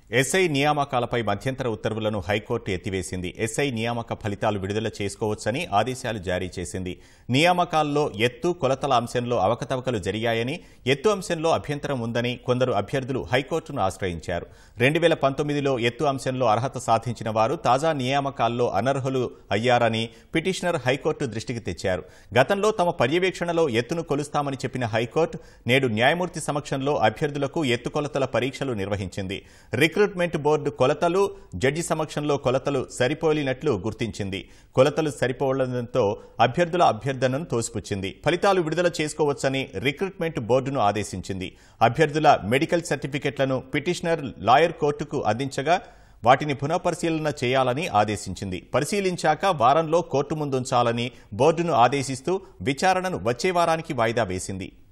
SI నియామకాలపై మధ్యంతర ఉత్తర్వులను high court ఎత్తివేసింది SI నియామక ఫలితాలు విడుదల చేసుకోవచ్చని ఆదేశాలు జారీ చేసింది నియామకాల్లో ఎత్తు కొలతల అంశంలో అవకతవకలు జరిగాయని ఎత్తు అంశంలో అభ్యంతరం ఉందని కొందరు అభ్యర్థులు హైకోర్టును ఆశ్రయించారు రెండు వేల పంతొమ్మిదిలో ఎత్తు అంశంలో అర్హత సాధించిన వారు తాజా నియామకాల్లో అనర్హులు అయ్యారని పిటిషనర్ హైకోర్టు దృష్టికి తెచ్చారు గతంలో తమ పర్యవేక్షణలో ఎత్తును కొలుస్తామని చెప్పిన హైకోర్టు నేడు న్యాయమూర్తి సమక్షంలో అభ్యర్థులకు ఎత్తు కొలతల పరీక్షలు నిర్వహించింది రిక్రూట్మెంట్ బోర్డు కొలతలు జడ్జి సమక్షంలో కొలతలు సరిపోలినట్లు గుర్తించింది కొలతలు సరిపోవడంతో అభ్యర్థుల అభ్యర్థనను తోసిపుచ్చింది ఫలితాలు విడుదల చేసుకోవచ్చని రిక్రూట్మెంట్ బోర్డును ఆదేశించింది అభ్యర్థుల మెడికల్ సర్టిఫికెట్లను పిటిషనర్ లాయర్ కోర్టుకు అందించగా వాటిని పునఃపరిశీలన చేయాలని ఆదేశించింది పరిశీలించాక వారంలో కోర్టు ముందుంచాలని బోర్డును ఆదేశిస్తూ విచారణను వచ్చే వారానికి వాయిదా వేసింది